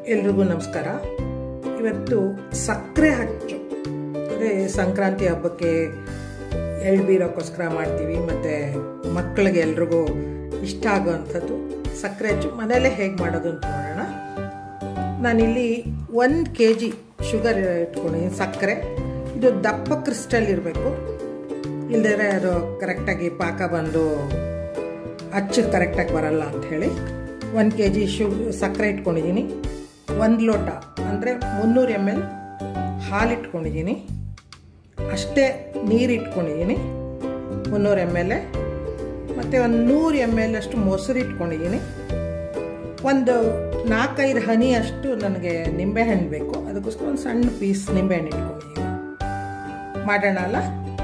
ಎಲ್ರಿಗೂ ನಮಸ್ಕಾರ ಇವತ್ತು ಸಕ್ಕರೆ ಹಚ್ಚು ಅಂದರೆ ಸಂಕ್ರಾಂತಿ ಹಬ್ಬಕ್ಕೆ ಎಳ್ಬೀರೋಕ್ಕೋಸ್ಕರ ಮಾಡ್ತೀವಿ ಮತ್ತು ಮಕ್ಕಳಿಗೆ ಎಲ್ರಿಗೂ ಇಷ್ಟ ಆಗೋವಂಥದ್ದು ಸಕ್ಕರೆ ಹಚ್ಚು ಮನೆಯಲ್ಲೇ ಹೇಗೆ ಮಾಡೋದು ಅಂತ ನೋಡೋಣ ನಾನಿಲ್ಲಿ ಒಂದು ಕೆ ಜಿ ಶುಗರ್ ಇಟ್ಕೊಂಡಿದ್ದೀನಿ ಸಕ್ಕರೆ ಇದು ದಪ್ಪ ಕ್ರಿಸ್ಟಲ್ ಇರಬೇಕು ಇಲ್ದಿದ್ರೆ ಅದು ಕರೆಕ್ಟಾಗಿ ಪಾಕ ಬಂದು ಅಚ್ಚು ಕರೆಕ್ಟಾಗಿ ಬರಲ್ಲ ಅಂತ ಹೇಳಿ ಒಂದು ಕೆ ಜಿ ಶು ಸಕ್ಕರೆ ಇಟ್ಕೊಂಡಿದ್ದೀನಿ ಒಂದು ಲೋಟ ಅಂದರೆ ಮುನ್ನೂರು ಎಮ್ ಎಲ್ ಹಾಲು ಇಟ್ಕೊಂಡಿದ್ದೀನಿ ಅಷ್ಟೇ ನೀರು ಇಟ್ಕೊಂಡಿದ್ದೀನಿ ಮುನ್ನೂರು ಎಮ್ ಎಲ್ ಮತ್ತು ಒಂದು ನೂರು ಎಮ್ ಎಲ್ ಅಷ್ಟು ಮೊಸರು ಇಟ್ಕೊಂಡಿದ್ದೀನಿ ಒಂದು ನಾಲ್ಕೈದು ಹನಿ ಅಷ್ಟು ನನಗೆ ನಿಂಬೆಹಣ್ಣು ಬೇಕು ಅದಕ್ಕೋಸ್ಕರ ಒಂದು ಸಣ್ಣ ಪೀಸ್ ನಿಂಬೆಹಣ್ಣು ಇಟ್ಕೊಂಡಿದ್ದೀನಿ ಮಾಡೋಣ ಅಲ್ಲ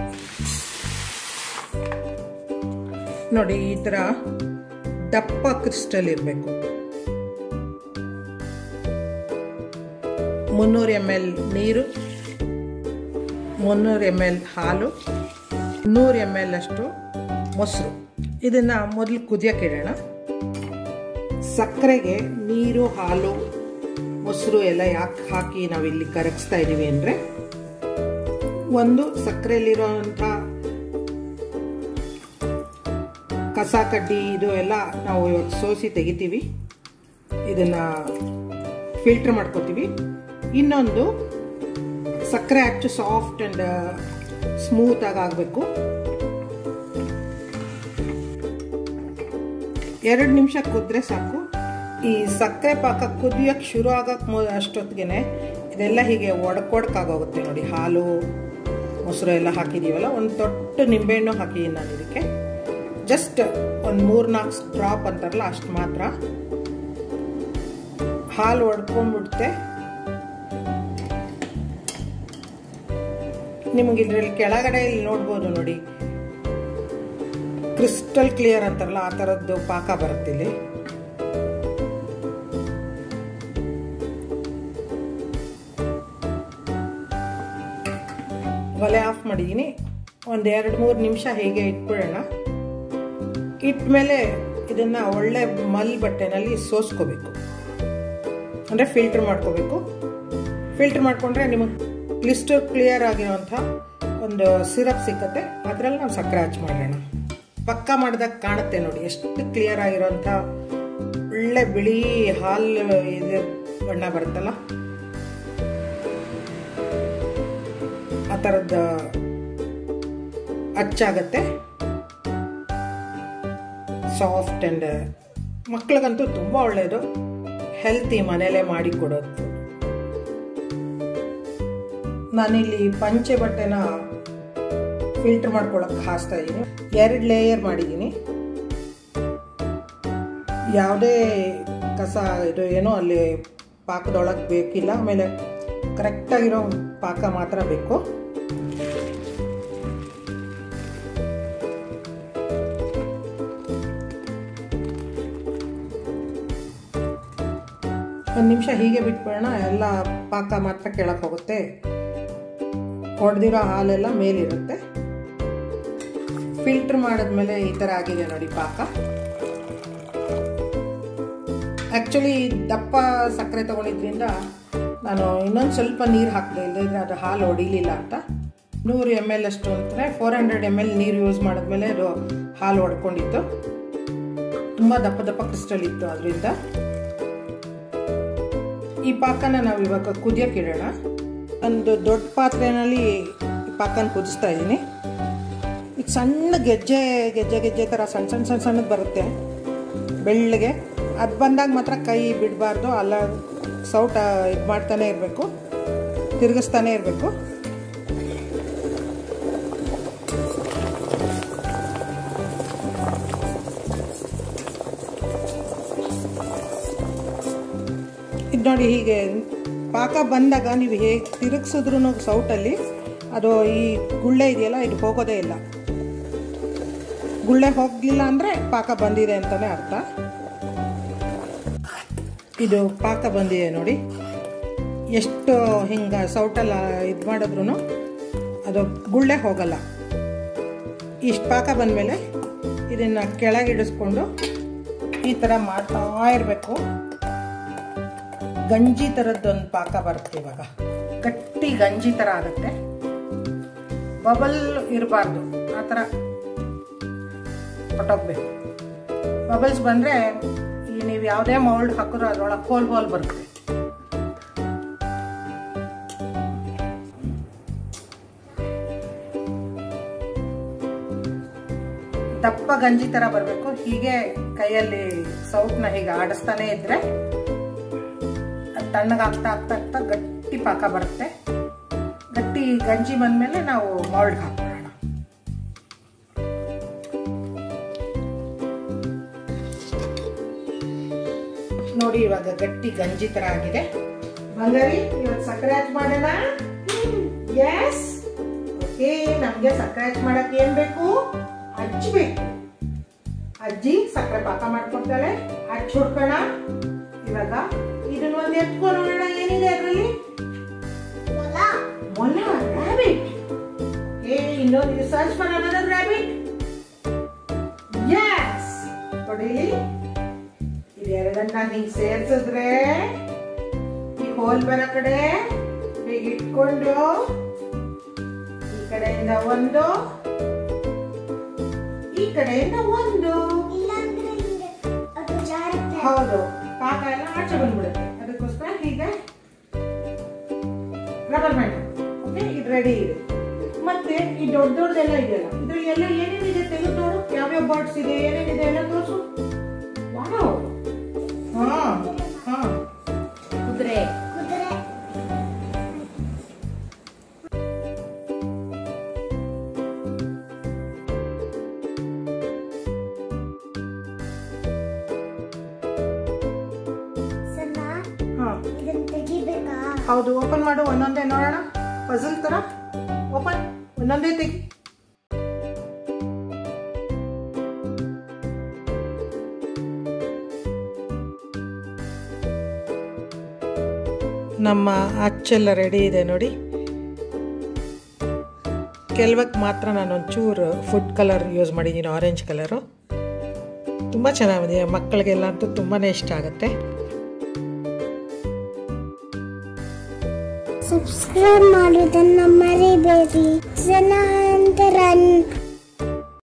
ನೋಡಿ ಈ ಥರ ದಪ್ಪ ಕ್ರಿಸ್ಟಲ್ ಇರಬೇಕು ಮುನ್ನೂರು ಎಮ್ ಎಲ್ ನೀರು ಮುನ್ನೂರು ಎಮ್ ಎಲ್ ಹಾಲು ನೂರು ಎಮ್ ಎಲ್ ಅಷ್ಟು ಮೊಸರು ಇದನ್ನು ಮೊದಲು ಕುದಿಯೋಕೆ ಇಡೋಣ ಸಕ್ಕರೆಗೆ ನೀರು ಹಾಲು ಮೊಸರು ಎಲ್ಲ ಯಾಕೆ ಹಾಕಿ ನಾವಿಲ್ಲಿ ಕರಗಿಸ್ತಾ ಇದ್ದೀವಿ ಅಂದರೆ ಒಂದು ಸಕ್ಕರೆಯಲ್ಲಿರೋಂಥ ಕಸ ಕಡ್ಡಿ ಇದು ಎಲ್ಲ ನಾವು ಇವಾಗ ಸೋಸಿ ತೆಗಿತೀವಿ ಇದನ್ನು ಫಿಲ್ಟರ್ ಮಾಡ್ಕೋತೀವಿ ಇನ್ನೊಂದು ಸಕ್ಕರೆ ಅಚ್ಚು ಸಾಫ್ಟ್ ಆ್ಯಂಡ್ ಸ್ಮೂತಾಗಿ ಆಗಬೇಕು ಎರಡು ನಿಮಿಷ ಕುದ್ರೆ ಸಾಕು ಈ ಸಕ್ಕರೆ ಪಾಕ ಕುದಿಯೋಕ್ಕೆ ಶುರು ಆಗಕ್ಕೆ ಮೊ ಅಷ್ಟೊತ್ತಿಗೆ ಇದೆಲ್ಲ ಹೀಗೆ ಒಡಕೊಡಕ್ಕಾಗೋಗುತ್ತೆ ನೋಡಿ ಹಾಲು ಮೊಸರು ಎಲ್ಲ ಹಾಕಿದ್ದೀವಲ್ಲ ಒಂದು ದೊಡ್ಡ ನಿಂಬೆಹಣ್ಣು ಹಾಕಿದ್ದೀನಿ ನಾನು ಇದಕ್ಕೆ ಜಸ್ಟ್ ಒಂದು ಮೂರು ನಾಲ್ಕು ಡ್ರಾಪ್ ಅಂತಾರಲ್ಲ ಅಷ್ಟು ಮಾತ್ರ ಹಾಲು ಒಡ್ಕೊಂಡ್ಬಿಡುತ್ತೆ ನಿಮಗೆ ಇದರಲ್ಲಿ ಕೆಳಗಡೆ ಇಲ್ಲಿ ನೋಡ್ಬೋದು ನೋಡಿ ಕ್ರಿಸ್ಟಲ್ ಕ್ಲಿಯರ್ ಅಂತಾರಲ್ಲ ಆ ಥರದ್ದು ಪಾಕ ಬರುತ್ತೆ ಇಲ್ಲಿ ಒಲೆ ಆಫ್ ಮಾಡಿದ್ದೀನಿ ಒಂದು ಎರಡು ಮೂರು ನಿಮಿಷ ಹೇಗೆ ಇಟ್ಬಿಡೋಣ ಇಟ್ಮೇಲೆ ಇದನ್ನು ಒಳ್ಳೆ ಮಲ್ ಬಟ್ಟೆನಲ್ಲಿ ಸೋಸ್ಕೋಬೇಕು ಅಂದರೆ ಫಿಲ್ಟರ್ ಮಾಡ್ಕೋಬೇಕು ಫಿಲ್ಟರ್ ಮಾಡಿಕೊಂಡ್ರೆ ನಿಮಗೆ ಕ್ಲಿಸ್ಟರ್ ಕ್ಲಿಯರ್ ಆಗಿರೋಂಥ ಒಂದು ಸಿರಪ್ ಸಿಕ್ಕತ್ತೆ ಅದರಲ್ಲಿ ನಾವು ಸಕ್ಕರೆ ಹಚ್ಚಿ ಮಾಡೋಣ ಪಕ್ಕ ಮಾಡಿದಾಗ ಕಾಣುತ್ತೆ ನೋಡಿ ಎಷ್ಟು ಕ್ಲಿಯರ್ ಆಗಿರೋಂಥ ಒಳ್ಳೆ ಬಿಳಿ ಹಾಲು ಇದು ಬಣ್ಣ ಬರುತ್ತಲ್ಲ ಆ ಥರದ್ದು ಅಚ್ಚಾಗತ್ತೆ ಸಾಫ್ಟ್ ಆ್ಯಂಡ್ ಮಕ್ಳಿಗಂತೂ ತುಂಬ ಒಳ್ಳೆಯದು ಹೆಲ್ತಿ ಮನೇಲೇ ಮಾಡಿ ಕೊಡೋದು ನಾನಿಲ್ಲಿ ಪಂಚೆ ಬಟ್ಟೆನ ಫಿಲ್ಟರ್ ಮಾಡ್ಕೊಳಕ್ಕೆ ಹಾಸ್ತಾ ಇದ್ದೀನಿ ಎರಡು ಲೇಯರ್ ಮಾಡಿದ್ದೀನಿ ಯಾವುದೇ ಕಸ ಇದು ಏನೋ ಅಲ್ಲಿ ಪಾಕದೊಳಗೆ ಬೇಕಿಲ್ಲ ಆಮೇಲೆ ಕರೆಕ್ಟಾಗಿರೋ ಪಾಕ ಮಾತ್ರ ಬೇಕು ಒಂದು ನಿಮಿಷ ಹೀಗೆ ಬಿಟ್ಬಿಡೋಣ ಎಲ್ಲ ಪಾಕ ಮಾತ್ರ ಕೆಳಕ್ಕೆ ಹೋಗುತ್ತೆ ಹೊಡೆದಿರೋ ಹಾಲೆಲ್ಲ ಮೇಲಿರುತ್ತೆ ಫಿಲ್ಟರ್ ಮಾಡಿದ್ಮೇಲೆ ಈ ಥರ ಆಗಿದೆ ನೋಡಿ ಪಾಕ ಆ್ಯಕ್ಚುಲಿ ದಪ್ಪ ಸಕ್ಕರೆ ತೊಗೊಂಡಿದ್ರಿಂದ ನಾನು ಇನ್ನೊಂದು ಸ್ವಲ್ಪ ನೀರು ಹಾಕಿದೆ ಇಲ್ಲದ್ರೆ ಅದು ಹಾಲು ಹೊಡಿಲಿಲ್ಲ ಅಂತ ನೂರು ಎಮ್ ಎಲ್ ಅಷ್ಟು ಅಂತಾರೆ ಫೋರ್ ಹಂಡ್ರೆಡ್ ಎಮ್ ಎಲ್ ನೀರು ಯೂಸ್ ಮಾಡಿದ್ಮೇಲೆ ಅದು ಹಾಲು ಹೊಡ್ಕೊಂಡಿತ್ತು ತುಂಬ ದಪ್ಪ ದಪ್ಪ ಕ್ರಿಸ್ಟಲ್ ಇತ್ತು ಅದರಿಂದ ಈ ಪಾಕನ ನಾವು ಇವಾಗ ಕುದಿಯೋಕೆ ಇಡೋಣ ಒಂದು ದೊಡ್ಡ ಪಾತ್ರೆಯಲ್ಲಿ ಪಾಕನ ಕುದಿಸ್ತಾ ಇದ್ದೀನಿ ಈಗ ಸಣ್ಣ ಗೆಜ್ಜೆ ಗೆಜ್ಜೆ ಗೆಜ್ಜೆ ಥರ ಸಣ್ಣ ಸಣ್ಣ ಸಣ್ಣ ಸಣ್ಣದು ಬರುತ್ತೆ ಬೆಳ್ಳಗೆ ಅದು ಬಂದಾಗ ಮಾತ್ರ ಕೈ ಬಿಡಬಾರ್ದು ಅಲ್ಲ ಸೌಟ ಇದು ಮಾಡ್ತಾನೆ ಇರಬೇಕು ತಿರುಗಿಸ್ತಾನೆ ಇರಬೇಕು ಇದು ನೋಡಿ ಹೀಗೆ ಪಾಕ ಬಂದಾಗ ನೀವು ಹೇಗೆ ತಿರುಗಿಸಿದ್ರು ಸೌಟಲ್ಲಿ ಅದು ಈ ಗುಳ್ಳೆ ಇದೆಯಲ್ಲ ಇದು ಹೋಗೋದೇ ಇಲ್ಲ ಗುಳ್ಳೆ ಹೋಗಲಿಲ್ಲ ಅಂದರೆ ಪಾಕ ಬಂದಿದೆ ಅಂತಲೇ ಅರ್ಥ ಇದು ಪಾಕ ಬಂದಿದೆ ನೋಡಿ ಎಷ್ಟು ಹಿಂಗೆ ಸೌಟಲ್ಲ ಇದು ಮಾಡಿದ್ರು ಅದು ಗುಳ್ಳೆ ಹೋಗಲ್ಲ ಇಷ್ಟು ಪಾಕ ಬಂದಮೇಲೆ ಇದನ್ನು ಕೆಳಗಿಡಿಸ್ಕೊಂಡು ಈ ಥರ ಮಾಡ್ತಾ ಇರಬೇಕು ಗಂಜಿ ಥರದ್ದೊಂದು ಪಾಕ ಬರುತ್ತೆ ಇವಾಗ ಗಟ್ಟಿ ಗಂಜಿ ಥರ ಆಗುತ್ತೆ ಬಬಲ್ ಇರಬಾರ್ದು ಆ ಥರ ಹೊಟ್ಟೋಗ್ಬೇಕು ಬಬಲ್ಸ್ ಬಂದರೆ ಈ ನೀವು ಯಾವುದೇ ಮೌಲ್ಡ್ ಹಾಕಿದ್ರು ಅದರೊಳಗೆ ಹೋಲ್ ಹೋಲ್ ಬರುತ್ತೆ ದಪ್ಪ ಗಂಜಿ ಥರ ಬರಬೇಕು ಹೀಗೆ ಕೈಯಲ್ಲಿ ಸೌಟ್ನ ಹೀಗೆ ಆಡಿಸ್ತಾನೆ ಇದ್ರೆ ಅದು ತಣ್ಣಗಾಗ್ತಾ ಆಗ್ತಾ ಆಗ್ತಾ ಗಟ್ಟಿ ಪಾಕ ಬರುತ್ತೆ ಗಟ್ಟಿ ಗಂಜಿ ಬಂದಮೇಲೆ ನಾವು ಮೌಲ್ಡ್ ಹಾಕೋಣ ನೋಡಿ ಇವಾಗ ಗಟ್ಟಿ ಗಂಜಿ ತರ ಆಗಿದೆ ಬಂಗಾರಿ ಇವತ್ತು ಸಕ್ಕರೆ ಹಚ್ ಮಾಡೋಣ ಎಸ್ ಓಕೆ ನಮ್ಗೆ ಸಕ್ಕರೆ ಹಚ್ ಮಾಡಕ್ ಏನ್ ಬೇಕು ಹಚ್ಬೇಕು ಅಜ್ಜಿ ಸಕ್ಕರೆ ಪಾಕ ಮಾಡ್ಕೊಡ್ತಾಳೆ ಹಚ್ಚಿ ಹುಡ್ಕೋಣ ಇವಾಗ ಇದನ್ನ ಒಂದ್ ಎತ್ಕೊಂಡು ನೋಡೋಣ ಏನಿದೆ ಅದರಲ್ಲಿ ಮೊಲ ರ್ಯಾಬಿಟ್ ಏ ಇನ್ನೊಂದು ಸರ್ಚ್ ಫಾರ್ ಅನದರ್ ರ್ಯಾಬಿಟ್ ಎಸ್ ನೋಡಿ ಇದೆರಡನ್ನ ಹಿಂಗ್ ಸೇರ್ಸಿದ್ರೆ ಈ ಹೋಲ್ ಬರೋ ಕಡೆ ಹೀಗೆ ಇಟ್ಕೊಂಡು ಈ ಕಡೆಯಿಂದ ಒಂದು ಈ ಕಡೆಯಿಂದ ಒಂದು ಹೌದು ಪಾಕ ಎಲ್ಲ ಆಚೆ ಬಂದ್ಬಿಡುತ್ತೆ ಅದಕ್ಕೋಸ್ಕರ ಹೀಗೆ ರಬ್ಬರ್ ಬ್ಯಾಂಡ್ ಓಕೆ ಇದು ರೆಡಿ ಇದೆ ಮತ್ತೆ ಈ ದೊಡ್ಡ ದೊಡ್ಡದೆಲ್ಲ ಇದೆಯಲ್ಲ ಇದ್ರಲ್ಲಿ ಎಲ್ಲ ಏನೇನಿದೆ ತೆಗೆದು ನೋಡು ಯಾವ್ಯಾವ ಬರ್ಡ್ಸ್ ಇದೆ ಏನೇನಿದೆ ಎಲ್ಲ ತೋರಿಸು ವಾವ್ ಹಾ ಹಾ ಕುದುರೆ ಹಾ ತೆಗಿಬೇಕಾ ಹೌದು ಓಪನ್ ಮಾಡು ಒಂದೊಂದೇ ನೋಡೋಣ ಪಜಲ್ ತರ ಓಪನ್ ಒಂದೊಂದೇ ತೆಗಿ ನಮ್ಮ ಅಚ್ಚೆಲ್ಲ ರೆಡಿ ಇದೆ ನೋಡಿ ಕೆಲವಕ್ಕೆ ಮಾತ್ರ ನಾನು ಒಂಚೂರು ಫುಡ್ ಕಲರ್ ಯೂಸ್ ಮಾಡಿದ್ದೀನಿ ಆರೆಂಜ್ ಕಲರು ತುಂಬ ಚೆನ್ನಾಗಿದೆ ಮಕ್ಕಳಿಗೆಲ್ಲ ಅಂತೂ ತುಂಬಾ ಇಷ್ಟ ಆಗುತ್ತೆ ಸಬ್ಸ್ಕ್ರೈಬ್ ಮಾಡೋದನ್ನ ಮರಿಬೇಡಿ ಜನ ಅಂತ ರನ್